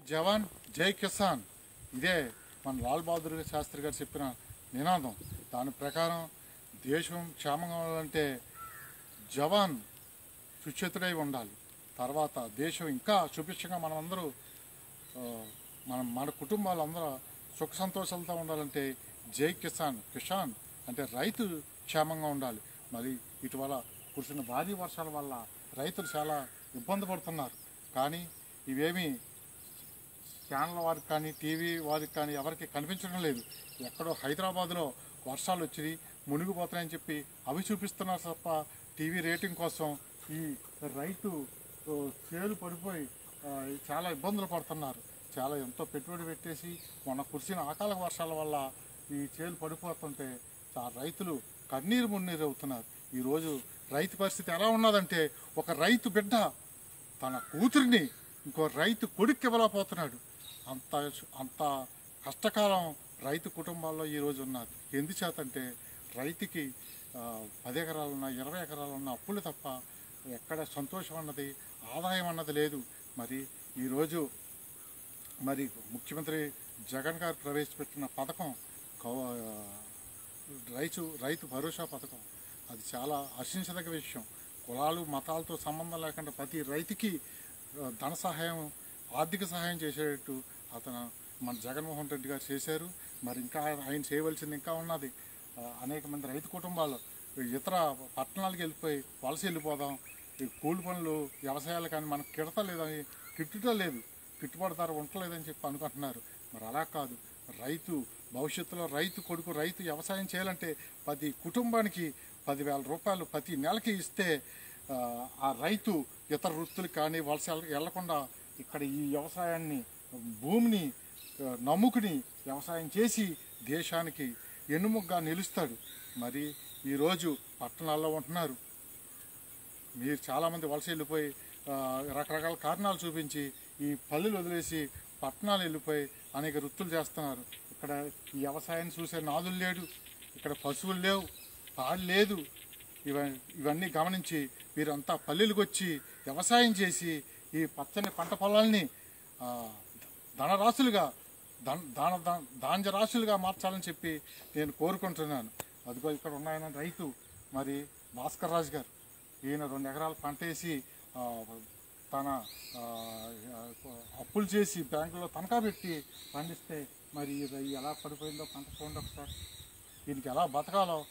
జవాన్ జై కిసాన్ ఇదే మన లాల్ బహదూర్ శాస్త్రి గారు చెప్పిన నినాదం దాని ప్రకారం దేశం క్షేమంగా ఉండాలంటే జవాన్ సుచితుడై ఉండాలి తర్వాత దేశం ఇంకా సుభిక్షంగా మనమందరూ ఆ, మన మన కుటుంబాలు అందరూ సుఖ సంతోషాలతో ఉండాలంటే జై కిసాన్ కిసాన్ అంటే రైతు క్షేమంగా ఉండాలి మరి ఇటీవల కురిసిన భారీ వర్షాల వల్ల రైతులు చాలా ఇబ్బంది పడుతున్నారు కానీ ఇవేమీ ఛానల్ వారికి కానీ టీవీ వారికి కానీ ఎవరికి కనిపించడం లేదు ఎక్కడో హైదరాబాద్లో వర్షాలు వచ్చి మునిగిపోతాయని చెప్పి అవి చూపిస్తున్నారు తప్ప టీవీ రేటింగ్ కోసం ఈ రైతు ఓ, చేలు పడిపోయి ఆ, చాలా ఇబ్బందులు పడుతున్నారు చాలా ఎంతో పెట్టుబడి పెట్టేసి మొన్న కురిసిన అకాల వర్షాల వల్ల ఈ చేలు పడిపోతుంటే ఆ రైతులు కన్నీరు మున్నీరు అవుతున్నారు ఈరోజు రైతు పరిస్థితి ఎలా ఉన్నదంటే ఒక రైతు బిడ్డ తన కూతురిని ఇంకో రైతు కొడుక్కి ఇవ్వలేకపోతున్నాడు అంత అంత కష్టకాలం రైతు కుటుంబాల్లో ఈరోజు ఉన్నారు ఎందుచేతంటే రైతుకి ఆ, పది ఎకరాలున్నా ఇరవై ఎకరాలున్నా అప్పులు తప్ప ఎక్కడ సంతోషం అన్నది ఆదాయం అన్నది లేదు మరి ఈరోజు మరి ముఖ్యమంత్రి జగన్ గారు ప్రవేశపెట్టిన పథకం కౌ ఆ, రైతు రైతు భరోసా పథకం అది చాలా హర్షించదగ్గ విషయం కులాలు మతాలతో సంబంధం లేకుండా ప్రతి రైతుకి ఆ, ధన సహాయం ఆర్థిక సహాయం చేసేటట్టు అతను మన జగన్మోహన్ రెడ్డి గారు చేశారు మరి ఇంకా ఆయన చేయవలసింది ఇంకా ఉన్నది ఆ, అనేక మంది రైతు కుటుంబాలు ఇతర పట్టణాలకు వెళ్ళిపోయి వలస వెళ్ళిపోదాం ఈ కూలి పనులు వ్యవసాయాలు కానీ మనకు కిడతలేదని కిట్టుట లేదు గిట్టుబాటు ధర ఉండలేదని చెప్పి అనుకుంటున్నారు మరి అలా కాదు రైతు భవిష్యత్తులో రైతు కొడుకు రైతు వ్యవసాయం చేయాలంటే ప్రతి కుటుంబానికి పదివేల రూపాయలు ప్రతి నెలకి ఇస్తే ఆ, ఆ రైతు ఇతర వృత్తులు కానీ వలస వెళ్ళ- వెళ్లకుండా ఇక్కడ ఈ వ్యవసాయాన్ని భూమిని ఆ, నమ్ముకుని వ్యవసాయం చేసి దేశానికి ఎన్నుముగ్గా నిలుస్తాడు మరి ఈరోజు పట్టణాల్లో ఉంటున్నారు మీరు చాలామంది వలస వెళ్ళిపోయి ఆ, రకరకాల కారణాలు చూపించి ఈ పల్లెలు వదిలేసి పట్టణాలు వెళ్ళిపోయి అనేక వృత్తులు చేస్తున్నారు ఇక్కడ ఈ వ్యవసాయాన్ని చూసే నాదులు లేడు ఇక్కడ పశువులు లేవు పాలు లేదు ఇవ ఇవన్నీ గమనించి వీరంతా పల్లెలకు వచ్చి వ్యవసాయం చేసి ఈ పచ్చని పంట పొలాల్ని ఆ, ధనరాశులుగా ధన దాన దా- ధాన్యరాశులుగా మార్చాలని చెప్పి నేను కోరుకుంటున్నాను అదిగో ఇక్కడ ఉన్నాయన రైతు మరి భాస్కర్ రాజు గారు ఈయన రెండు ఎకరాలు పంట వేసి ఆ, తన ఆ, అప్పులు చేసి బ్యాంకులో తనఖా పెట్టి పండిస్తే మరి ఇది ఎలా పడిపోయిందో పంట చూడండి ఒకసారి దీనికి ఎలా బతకాలో